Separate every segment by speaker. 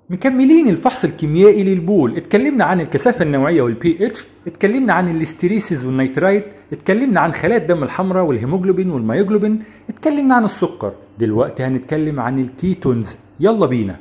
Speaker 1: مكملين الفحص الكيميائي للبول اتكلمنا عن الكثافة النوعية والبي اتش اتكلمنا عن الاستريسيز والنيترايت اتكلمنا عن خلايا الدم الحمراء والهيموجلوبين والميوجلوبين اتكلمنا عن السكر دلوقتي هنتكلم عن الكيتونز يلا بينا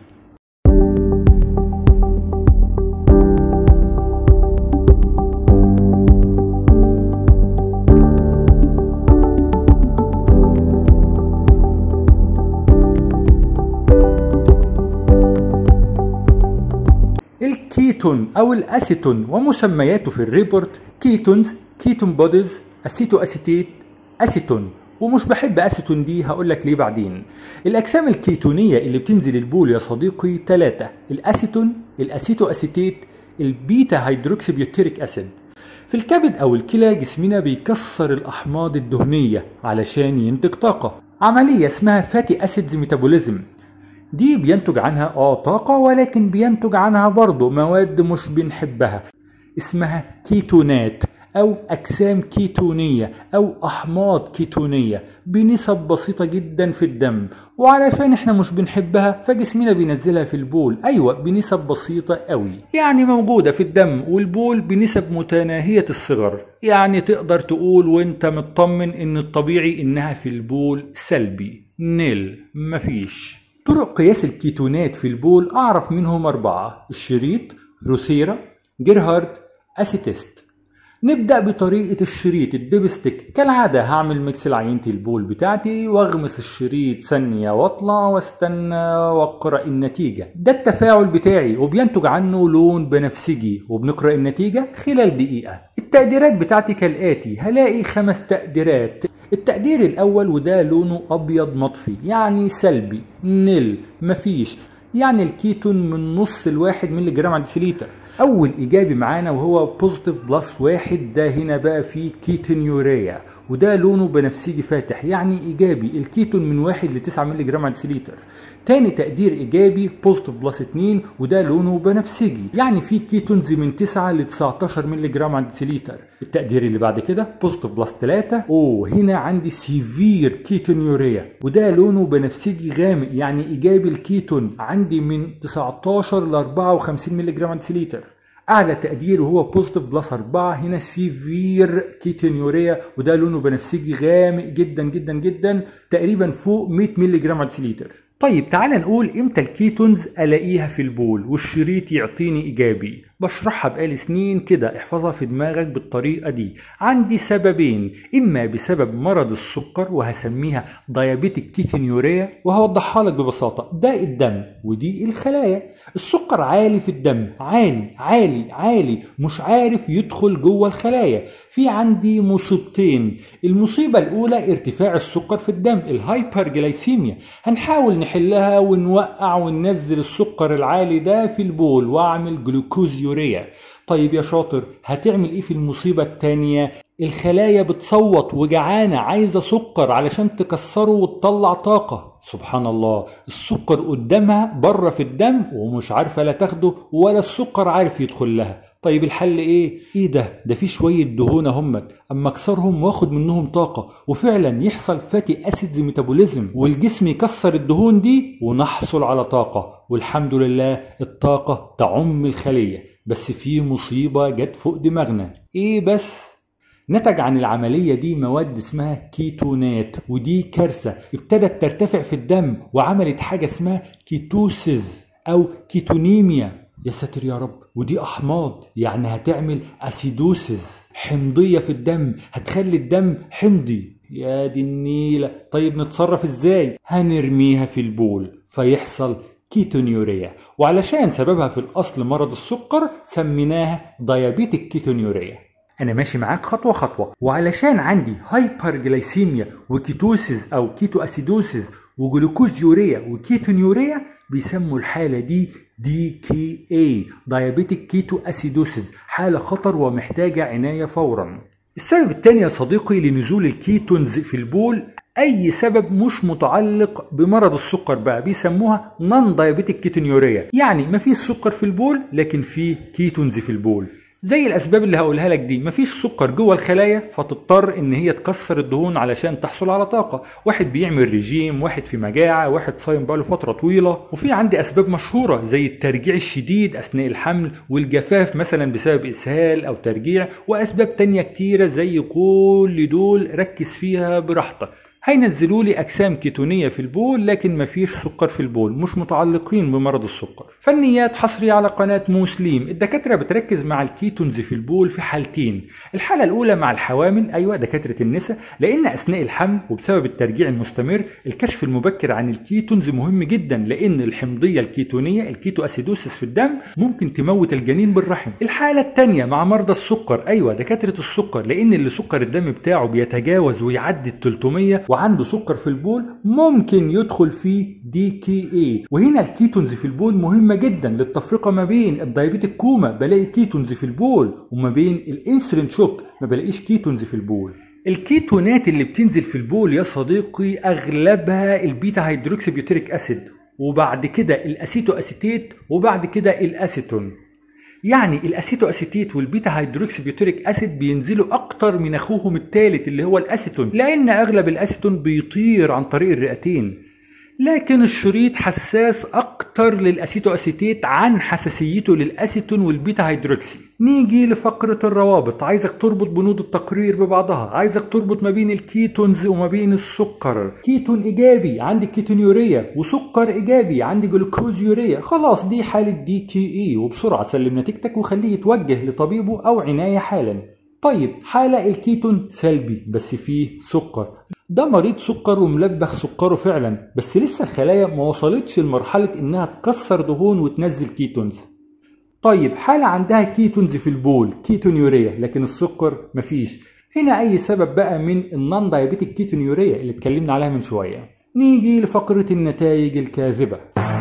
Speaker 1: الكيتون او الاسيتون ومسمياته في الريبورت كيتونز كيتون بوديز اسيتو اسيتيت اسيتون ومش بحب اسيتون دي هقولك ليه بعدين الاجسام الكيتونيه اللي بتنزل البول يا صديقي ثلاثة الاسيتون الاسيتو اسيتيت البيتا هيدروكسي بيوتيريك اسيد في الكبد او الكلى جسمنا بيكسر الاحماض الدهنيه علشان ينتج طاقه عمليه اسمها فاتي اسيدز ميتابوليزم دي بينتج عنها اه طاقة ولكن بينتج عنها برضه مواد مش بنحبها اسمها كيتونات أو أجسام كيتونية أو أحماض كيتونية بنسب بسيطة جدا في الدم وعلشان احنا مش بنحبها فجسمنا بينزلها في البول أيوة بنسب بسيطة قوي يعني موجودة في الدم والبول بنسب متناهية الصغر يعني تقدر تقول وانت مطمن ان الطبيعي انها في البول سلبي نيل مفيش طرق قياس الكيتونات في البول أعرف منهم أربعة الشريط روثيرا جيرهارد أسيتست نبدأ بطريقة الشريط الدبستيك كالعادة هعمل ميكس لعينة البول بتاعتي واغمس الشريط ثانية واطلع واستنى واقرأ النتيجة ده التفاعل بتاعي وبينتج عنه لون بنفسجي وبنقرأ النتيجة خلال دقيقة التقديرات بتاعتي كالآتي هلاقي خمس تقديرات التقدير الأول وده لونه أبيض مطفي يعني سلبي نل مفيش يعني الكيتون من نص الواحد ملي جرام على ديسيليتر اول ايجابي معانا وهو بوزيتيف بلس واحد ده هنا بقى فيه كيتونيوريا وده لونه بنفسجي فاتح يعني ايجابي الكيتون من واحد ل 9 مللي جرام على ديسيليتر تاني تقدير ايجابي بوزيتيف بلس 2 وده لونه بنفسجي يعني فيه كيتونز من 9 ل 19 مللي جرام على ديسيليتر التقدير اللي بعد كده بوزيتيف بلس 3 اوه هنا عندي سيفير كيتونيوريا وده لونه بنفسجي غامق يعني ايجابي الكيتون عندي من 19 ل 54 مللي جرام على ديسيليتر اعلى تقدير وهو بوزيتيف بلس 4 هنا سيفير كيتونيوريا وده لونه بنفسجي غامق جدا جدا جدا تقريبا فوق 100 مللي جرام على ديسيليتر طيب تعال نقول امتى الكيتونز الاقيها في البول والشريط يعطيني ايجابي بشرحها بقالي سنين كده احفظها في دماغك بالطريقة دي عندي سببين اما بسبب مرض السكر وهسميها دايابيتك كيتونيوريا وهوضحها لك ببساطة ده الدم ودي الخلايا السكر عالي في الدم عالي عالي عالي مش عارف يدخل جوه الخلايا في عندي مصيبتين المصيبة الاولى ارتفاع السكر في الدم الهايبرجلايسيميا هنحاول نحلها ونوقع وننزل السكر العالي ده في البول واعمل جلوكوز يوريا طيب يا شاطر هتعمل ايه في المصيبة التانية الخلايا بتصوت وجعانة عايزة سكر علشان تكسره وتطلع طاقة سبحان الله السكر قدامها بره في الدم ومش عارفة لا تاخده ولا السكر عارف يدخل لها طيب الحل ايه ايه ده ده في شويه دهون همت اما اكسرهم واخد منهم طاقه وفعلا يحصل فاتي اسيدز ميتابوليزم والجسم يكسر الدهون دي ونحصل على طاقه والحمد لله الطاقه تعم الخليه بس في مصيبه جت فوق دماغنا ايه بس نتج عن العملية دي مواد اسمها كيتونات ودي كارثة ابتدت ترتفع في الدم وعملت حاجة اسمها كيتوسيز أو كيتونيميا يا ساتر يا رب ودي احماض يعني هتعمل اسيدوسز حمضيه في الدم هتخلي الدم حمضي يا دي النيله طيب نتصرف ازاي هنرميها في البول فيحصل كيتونيوريا وعلشان سببها في الاصل مرض السكر سميناها ديابيتك كيتونيوريا انا ماشي معاك خطوه خطوه وعلشان عندي هايبرجلايسيميا وكيتوسيز او كيتو اسيدوسيز وجلوكوز يوريا وكيتونيوريا بيسموا الحالة دي دي كي اي دايابيتك كيتو اسيدوسيس حالة خطر ومحتاجة عناية فورا السبب الثاني يا صديقي لنزول الكيتونز في البول اي سبب مش متعلق بمرض السكر بقى بيسموها نون دايابيتك كيتونيوريا يعني ما فيش سكر في البول لكن في كيتونز في البول زي الاسباب اللي هقولها لك دي مفيش سكر جوه الخلايا فتضطر ان هي تكسر الدهون علشان تحصل على طاقه واحد بيعمل ريجيم واحد في مجاعه واحد صايم بقاله فتره طويله وفي عندي اسباب مشهوره زي الترجيع الشديد اثناء الحمل والجفاف مثلا بسبب اسهال او ترجيع واسباب تانية كتيره زي كل دول ركز فيها براحتك هينزلوا لي اجسام كيتونيه في البول لكن مفيش سكر في البول مش متعلقين بمرض السكر فنيات حصريه على قناه موسليم الدكاتره بتركز مع الكيتونز في البول في حالتين الحاله الاولى مع الحوامل ايوه دكاتره النساء لان اثناء الحمل وبسبب الترجيع المستمر الكشف المبكر عن الكيتونز مهم جدا لان الحمضيه الكيتونيه الكيتو اسيدوسيس في الدم ممكن تموت الجنين بالرحم الحاله الثانيه مع مرضى السكر ايوه دكاتره السكر لان اللي سكر الدم بتاعه بيتجاوز ويعدي ال 300 وعنده سكر في البول ممكن يدخل فيه دي كي اي وهنا الكيتونز في البول مهمه جدا للتفرقه ما بين الدايابيتيك كوما بلاقي كيتونز في البول وما بين الانسولين شوك ما بلاقيش كيتونز في البول الكيتونات اللي بتنزل في البول يا صديقي اغلبها البيتا هيدروكسي بيوتريك اسيد وبعد كده الاسيتو اسيتيت وبعد كده الاسيتون يعني الاسيتو اسيتيت والبيتا هيدروكسي بيوتريك اسيد بينزلوا اكتر من اخوهم الثالث اللي هو الاسيتون لان اغلب الاسيتون بيطير عن طريق الرئتين لكن الشريط حساس اكتر للاسيتو اسيتيت عن حساسيته للاسيتون والبيتا هيدروكسي نيجي لفقرة الروابط عايزك تربط بنود التقرير ببعضها عايزك تربط ما بين الكيتونز وما بين السكر كيتون ايجابي عندي كيتونيوريا وسكر ايجابي عندي جلوكوزيوريا خلاص دي حالة دي كي اي وبسرعة سلم نتيجتك وخليه يتوجه لطبيبه او عناية حالا طيب حالة الكيتون سلبي بس فيه سكر ده مريض سكر وملبخ سكره فعلا بس لسه الخلايا ما وصلتش لمرحلة انها تكسر دهون وتنزل كيتونز طيب حالة عندها كيتونز في البول كيتونيوريا لكن السكر مفيش هنا اي سبب بقى من النون دايابيتيك كيتونيوريا اللي اتكلمنا عليها من شوية نيجي لفقرة النتائج الكاذبة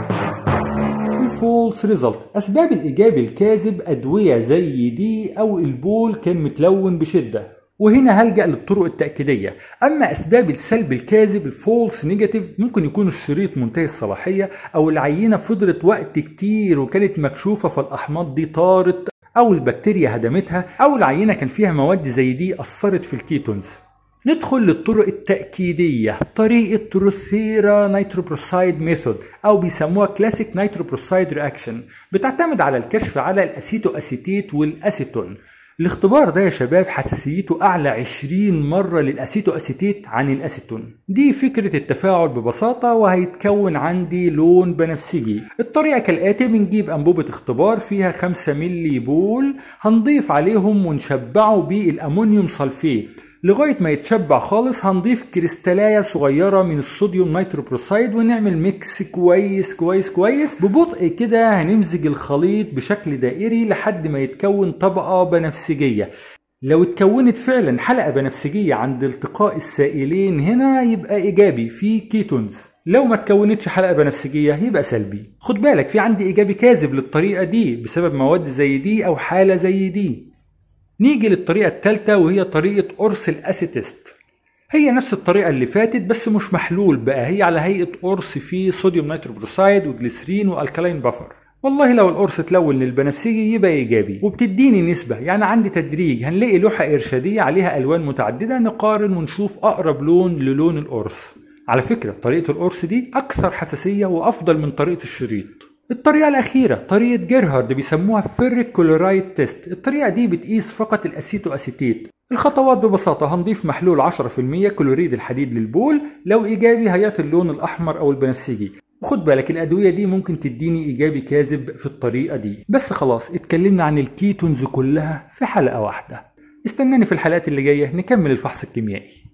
Speaker 1: الفولس ريزلت اسباب الايجابي الكاذب ادويه زي دي او البول كان متلون بشده وهنا هلجأ للطرق التأكيدية أما أسباب السلب الكاذب الفولس نيجاتيف ممكن يكون الشريط منتهي الصلاحية أو العينة فضلت وقت كتير وكانت مكشوفة فالأحماض دي طارت أو البكتيريا هدمتها أو العينة كان فيها مواد زي دي أثرت في الكيتونز ندخل للطرق التأكيدية طريقة تروثيرا نيتروبروسايد ميثود أو بيسموها كلاسيك نيتروبروسايد رياكشن بتعتمد على الكشف على الأسيتو أسيتيت والأسيتون الاختبار ده يا شباب حساسيته أعلى 20 مرة للأسيتو أسيتيت عن الأسيتون دي فكرة التفاعل ببساطة وهيتكون عندي لون بنفسجي الطريقة كالآتي بنجيب أنبوبة اختبار فيها 5 ملي بول هنضيف عليهم ونشبعه بالأمونيوم سلفيت لغاية ما يتشبع خالص هنضيف كريستالاية صغيرة من الصوديوم نيتروبروسايد ونعمل ميكس كويس كويس كويس ببطء كده هنمزج الخليط بشكل دائري لحد ما يتكون طبقة بنفسجية لو اتكونت فعلا حلقة بنفسجية عند التقاء السائلين هنا يبقى إيجابي في كيتونز لو ما اتكونتش حلقة بنفسجية يبقى سلبي خد بالك في عندي إيجابي كاذب للطريقة دي بسبب مواد زي دي أو حالة زي دي نيجي للطريقة الثالثة وهي طريقة قرص الأسيتست هي نفس الطريقة اللي فاتت بس مش محلول بقى هي على هيئة قرص فيه صوديوم نيتروبروسايد وجليسرين والكالين بافر والله لو القرص اتلون للبنفسجي يبقى ايجابي وبتديني نسبة يعني عندي تدريج هنلاقي لوحة ارشادية عليها الوان متعددة نقارن ونشوف اقرب لون للون القرص على فكرة طريقة القرص دي اكثر حساسية وافضل من طريقة الشريط الطريقة الأخيرة طريقة جيرهارد بيسموها فيريك كلورايد تيست الطريقة دي بتقيس فقط الأسيتو أسيتيت الخطوات ببساطة هنضيف محلول 10% كلوريد الحديد للبول لو إيجابي هيعطي اللون الأحمر أو البنفسجي وخد بالك الأدوية دي ممكن تديني إيجابي كاذب في الطريقة دي بس خلاص اتكلمنا عن الكيتونز كلها في حلقة واحدة استناني في الحلقات اللي جاية نكمل الفحص الكيميائي